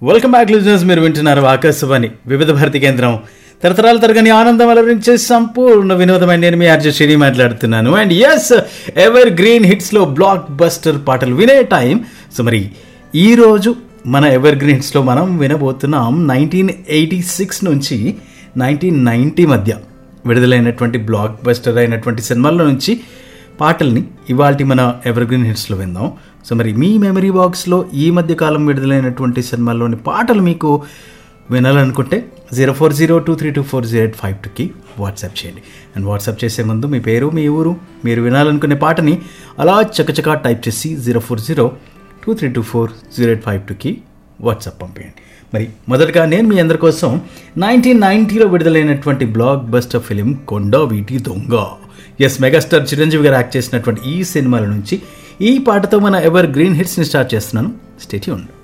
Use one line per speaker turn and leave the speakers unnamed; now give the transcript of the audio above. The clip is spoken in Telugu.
వెల్కమ్ బ్యాక్ లిజనర్స్ మీరు వింటున్నారు ఆకాశవాణి వివిధ భారతి కేంద్రం తరతరాల తరగని ఆనందం అలరించే సంపూర్ణ వినోదమైన నేను మీ ఆర్జే శ్రీని మాట్లాడుతున్నాను అండ్ ఎస్ ఎవర్ గ్రీన్ హిట్స్లో బ్లాక్ బస్టర్ పాటలు వినే టైం సో మరి ఈరోజు మన ఎవర్ గ్రీన్ హిట్స్లో మనం వినబోతున్నాం నైన్టీన్ ఎయిటీ సిక్స్ నుంచి నైన్టీన్ నైంటీ మధ్య విడుదలైనటువంటి బ్లాక్ బస్టర్ అయినటువంటి సినిమాల్లో నుంచి పాటల్ని ఇవాళ మన ఎవర్ గ్రీన్ హిట్స్లో విందాం సో మరి మీ మెమరీ బాక్స్లో ఈ మధ్య కాలం విడుదలైనటువంటి సినిమాల్లోని పాటలు మీకు వినాలనుకుంటే zero four zero two three two four zero eight five టూకి వాట్సాప్ చేయండి అండ్ వాట్సాప్ చేసే ముందు మీ పేరు మీ ఊరు మీరు వినాలనుకునే పాటని అలా చకచకా టైప్ చేసి zero four zero two three two four zero eight five టూకి వాట్సాప్ పంపేయండి మరి మొదటగా నేను మీ అందరి కోసం నైన్టీన్ నైన్టీలో విడుదలైనటువంటి బ్లాక్ బస్టర్ ఫిలిం కొండ వీటి దొంగ ఎస్ మెగాస్టార్ చిరంజీవి గారు యాక్ట్ చేసినటువంటి ఈ సినిమాల నుంచి ఈ పాటతో మన ఎవర్ గ్రీన్ హిట్స్ని స్టార్ట్ చేస్తున్నాను స్టేట్యూన్